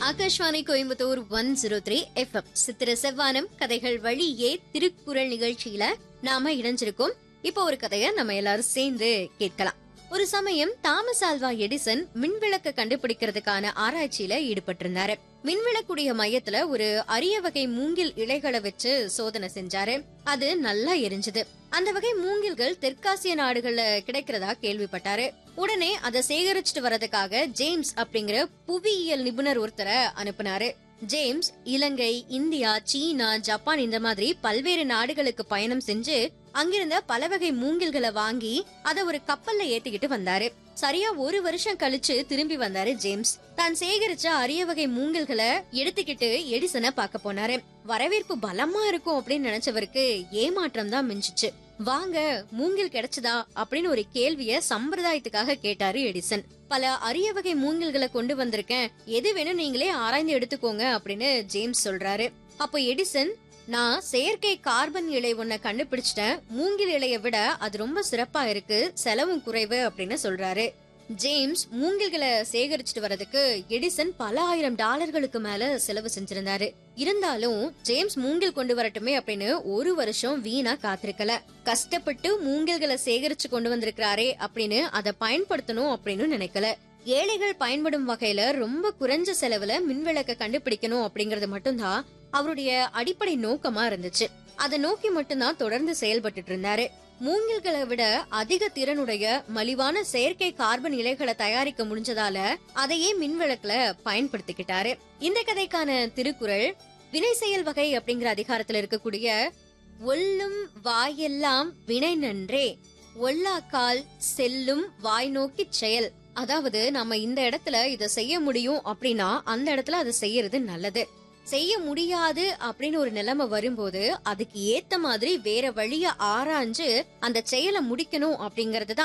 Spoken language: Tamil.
Akashvani Coimbatore one zero three FM சித்திர செவ்வானம் கதைகள் வழியே திருக்குறள் நிகழ்ச்சியில நாம இணைஞ்சிருக்கோம் இப்போ ஒரு கதைய நம்ம எல்லாரும் சேர்ந்து கேட்கலாம் ஒரு சமயம் தாமஸ் ஆல்வா எடிசன் மின்விளக்க கண்டுபிடிக்கிறதுக்கான ஆராய்ச்சியில ஈடுபட்டிருந்தாரு மின்விளக்குடைய மையத்துல ஒரு அரிய வகை மூங்கில் இலைகளை வச்சு சோதனை செஞ்சாரு அது நல்லா எரிஞ்சது அந்த வகை மூங்கில்கள் தெற்காசிய நாடுகள்ல கிடைக்கிறதா கேள்விப்பட்டாரு உடனே அதை சேகரிச்சுட்டு வரதுக்காக ஜேம்ஸ் அப்படிங்கிற புவியியல் நிபுணர் ஒருத்தரை அனுப்புனாரு ஜேம்ஸ் இலங்கை இந்தியா சீனா ஜப்பான் இந்த மாதிரி பல்வேறு நாடுகளுக்கு பயணம் செஞ்சு அங்கிருந்த பல வகை மூங்கில்களை வாங்கி அத ஒரு கப்பல்ல ஏத்திக்கிட்டு வந்தாரு சரியா ஒரு வருஷம் கழிச்சு திரும்பி வந்தாரு ஜேம்ஸ் தான் சேகரிச்ச அரிய வகை மூங்கில்களை எடுத்துக்கிட்டு எடிசனை பார்க்க போனாரு வரவேற்பு பலமா இருக்கும் அப்படின்னு நினைச்சவருக்கு ஏமாற்றம் தான் மிஞ்சிச்சு வாங்க மூங்கில் கிடைச்சதா அப்படின்னு ஒரு கேள்விய சம்பிரதாயத்துக்காக கேட்டாரு எடிசன் பல அரிய வகை மூங்கில்களை கொண்டு வந்திருக்கேன் எது வேணும் நீங்களே ஆராய்ந்து எடுத்துக்கோங்க அப்படின்னு ஜேம்ஸ் சொல்றாரு அப்போ எடிசன் நான் செயற்கை கார்பன் இலை ஒன்ன கண்டுபிடிச்சிட்டேன் மூங்கில் இலைய விட அது ரொம்ப சிறப்பா இருக்கு செலவும் குறைவு அப்படின்னு சொல்றாரு ஜேம்ஸ் மூங்கில்களை சேகரிச்சுட்டு வரதுக்கு எடிசன் பல ஆயிரம் டாலர்களுக்கு மேல செலவு செஞ்சிருந்தாரு இருந்தாலும் ஜேம்ஸ் மூங்கில் கொண்டு வரட்டுமே அப்படின்னு ஒரு வருஷம் வீணா காத்திருக்கல கஷ்டப்பட்டு மூங்கில்களை சேகரிச்சு கொண்டு வந்திருக்கிறாரே அப்படின்னு அதை பயன்படுத்தணும் அப்படின்னு நினைக்கல ஏழைகள் பயன்படும் வகையில ரொம்ப குறைஞ்ச செலவுல மின்விளக்க கண்டுபிடிக்கணும் அப்படிங்கறது மட்டும்தான் அவருடைய அடிப்படை நோக்கமா இருந்துச்சு அதை நோக்கி மட்டும்தான் தொடர்ந்து செயல்பட்டு இருந்தாரு மூங்கில்களை விட அதிக திறனுடைய மலிவான செயற்கை கார்பன் இலைகளை தயாரிக்க முடிஞ்சதால அதையே மின்விளக்குல பயன்படுத்திக்கிட்டாரு இந்த கதைக்கான திருக்குறள் வினை செயல் வகை அப்படிங்கிற அதிகாரத்துல இருக்கக்கூடிய ஒல்லும் வாயெல்லாம் வினை நன்றே ஒல்லாக்கால் செல்லும் வாய் நோக்கி செயல் அதாவது நம்ம இந்த இடத்துல இத செய்ய முடியும் அப்படின்னா அந்த இடத்துல அதை செய்யறது நல்லது செய்ய முடியாது அப்படின்னு ஒரு நிலைமை வரும்போது அதுக்கு ஏத்த மாதிரி வேற வழிய ஆராய்ஞ்சு அந்த செயலை முடிக்கணும் அப்படிங்கறது தான்